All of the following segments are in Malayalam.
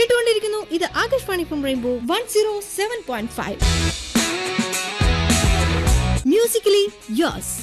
കേട്ടുകൊണ്ടിരിക്കുന്നു ഇത് Akashvani from rainbow one zero seven point five musically yours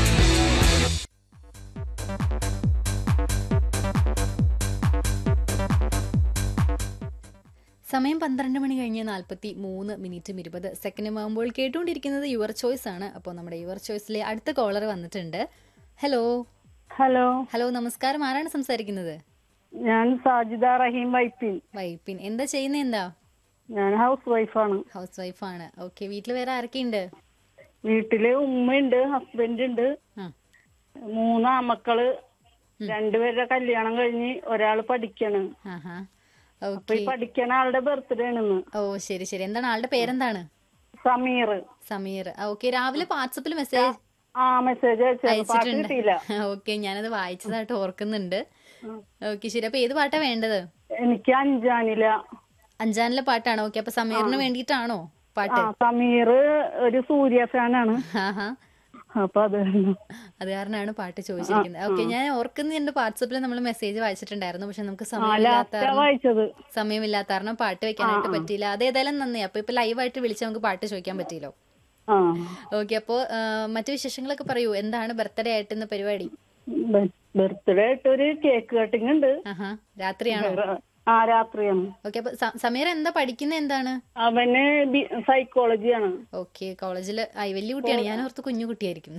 സമയം പന്ത്രണ്ട് മണി കഴിഞ്ഞ് നാൽപ്പത്തി മൂന്ന് മിനിറ്റും ഇരുപത് സെക്കൻഡും ആകുമ്പോൾ കേട്ടുകൊണ്ടിരിക്കുന്നത് യുവർ ചോയ്സ് ആണ് അപ്പോൾ നമ്മുടെ യുവർ ചോയ്സിലെ അടുത്ത കോളർ വന്നിട്ടുണ്ട് ഹലോ ഹലോ ഹലോ നമസ്കാരം ആരാണ് സംസാരിക്കുന്നത് ഞാൻ സാജിദ റഹീം വൈപ്പിൻ വൈപ്പിൻ എന്താ ചെയ്യുന്നത് എന്താ ഞാൻ ഹൗസ് വൈഫാണ് ഹൗസ് വൈഫാണ് ഓക്കെ വീട്ടിൽ വേറെ ആരൊക്കെയുണ്ട് വീട്ടില് ഉമ്മയുണ്ട് ഹസ്ബൻഡ് ഉണ്ട് ആ മൂന്ന് ആമക്കള് രണ്ടുപേരുടെ കല്യാണം കഴിഞ്ഞ് ഒരാള് പഠിക്കാണ് ആഹാ അപ്പൊ ഓക്കെ ഈ പഠിക്കണ ആളുടെ ബർത്ത്ഡേ ആണെന്ന് ഓ ശരി ശരി എന്താണ് ആളുടെ പേരെന്താണ് സമീർ സമീർ ഓക്കെ രാവിലെ വാട്സപ്പിൽ മെസ്സേജ് ആ മെസ്സേജ് അയച്ചു പാട്ട് അയച്ചിട്ടുണ്ട് കിട്ടിയില്ല ഓക്കെ ഞാനത് വായിച്ചതായിട്ട് ഓർക്കുന്നുണ്ട് ഓക്കെ ശരി അപ്പൊ ഏത് പാട്ടാ വേണ്ടത് എനിക്ക് അഞ്ചാനില അഞ്ചാനിലെ പാട്ടാണോ ഓക്കെ അപ്പൊ സമീറിന് വേണ്ടിയിട്ടാണോ ആ പാട്ട് സമീർ ഒരു സൂര്യ ഫാനാണ് ആഹാ അപ്പൊ അത് കാരണം. അത് കാരണമാണ് പാട്ട് ചോദിച്ചിരിക്കുന്നത് ഓക്കെ ഞാൻ ഓർക്കുന്നുണ്ട് വാട്സപ്പിൽ നമ്മൾ മെസ്സേജ് വായിച്ചിട്ടുണ്ടായിരുന്നു പക്ഷെ നമുക്ക് ആ സമയമില്ലാത്ത ലാസ്റ്റാ വായിച്ചത് സമയമില്ലാത്ത കാരണം പാട്ട് വെക്കാനായിട്ട് പറ്റിയില്ല അത് ഏതായാലും നന്ദി അപ്പൊ ഇപ്പൊ ലൈവായിട്ട് വിളിച്ച് നമുക്ക് പാട്ട് ചോദിക്കാൻ പറ്റിയല്ലോ ആ ഓക്കെ അപ്പോ ആ, മറ്റു വിശേഷങ്ങളൊക്കെ പറയൂ എന്താണ് ബർത്ത്ഡേ ആയിട്ട് ഇന്ന് പരിപാടി ബർത്ത്ഡേ ആയിട്ട് ഒരു കേക്ക് കട്ടിങ് ഉണ്ട് ആഹാ രാത്രിയാണോ ആ രാത്രിയാണ് ഓക്കെ അപ്പൊ സ- സമീർ എന്താ പഠിക്കുന്നത് എന്താണ് അവന് സൈക്കോളജിയാണ് ഓക്കെ കോളേജിൽ ആയി വലിയ കുട്ടിയാണ് ഞാൻ ഓർത്ത് കുഞ്ഞു കുട്ടിയായിരിക്കും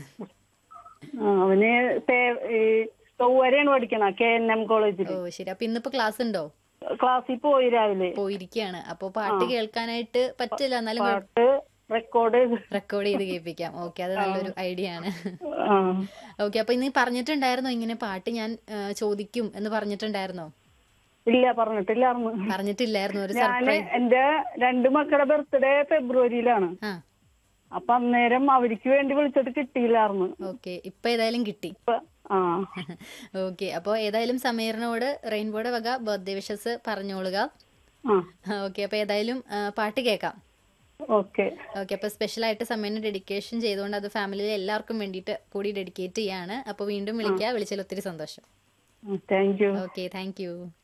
ആ, അവന് തേ- ഈ ചൊവ്വരെയാണ് പഠിക്കണ കെ എൻ എം കോളേജിൽ ഓ ശരി അപ്പൊ ഇന്നിപ്പോ ക്ലാസ് ഉണ്ടോ ക്ലാസ്സിൽ പോയി രാവിലെ പോയിരിക്കുകയാണ് അപ്പൊ പാട്ട് കേൾക്കാനായിട്ട് പറ്റില്ല എന്നാലും പാട്ട് റെക്കോർഡ് ചെയ്ത് റെക്കോർഡ് ചെയ്ത് കേൾപ്പിക്കാം ഓക്കെ അത് നല്ലൊരു ഐഡിയ ആണ് ആ. ഓക്കെ അപ്പൊ ഇന്ന് പറഞ്ഞിട്ടുണ്ടായിരുന്നോ ഇങ്ങനെ പാട്ട് ഞാൻ ആ, ചോദിക്കും എന്ന് പറഞ്ഞിട്ടുണ്ടായിരുന്നോ ഇല്ല പറഞ്ഞിട്ടില്ലായിരുന്നു പറഞ്ഞിട്ടില്ലായിരുന്നു ഒരു ഞാന് സർപ്രൈസ് എന്റെ രണ്ട് മക്കളുടെ ബർത്ത്ഡേ ഫെബ്രുവരിയിലാണ് ആ അപ്പൊ അന്നേരം അവർക്ക് വേണ്ടി വിളിച്ചിട്ട് കിട്ടിയില്ലായിരുന്നു ഓക്കെ ഇപ്പൊ ഏതായാലും കിട്ടി ഇപ്പൊ ആ ഓക്കെ അപ്പോൾ ഏതായാലും സമീറിനോട് റെയിൻബോയുടെ വക ബർത്ത്ഡേ വിഷസ് പറഞ്ഞോളുക ആ ഓക്കെ അപ്പൊ ഏതായാലും ആ, പാട്ട് കേൾക്കാം ഓക്കെ ഓക്കെ അപ്പോൾ സ്പെഷ്യലായിട്ട് സമയത്തിന് ഡെഡിക്കേഷൻ ചെയ്തുകൊണ്ട് അത് ഫാമിലിയിലെ എല്ലാവർക്കും വേണ്ടിയിട്ട് കൂടി ഡെഡിക്കേറ്റ് ചെയ്യാണ് അപ്പോൾ വീണ്ടും വിളിക്കുക വിളിച്ചതിൽ ഒത്തിരി സന്തോഷം thank you okay thank U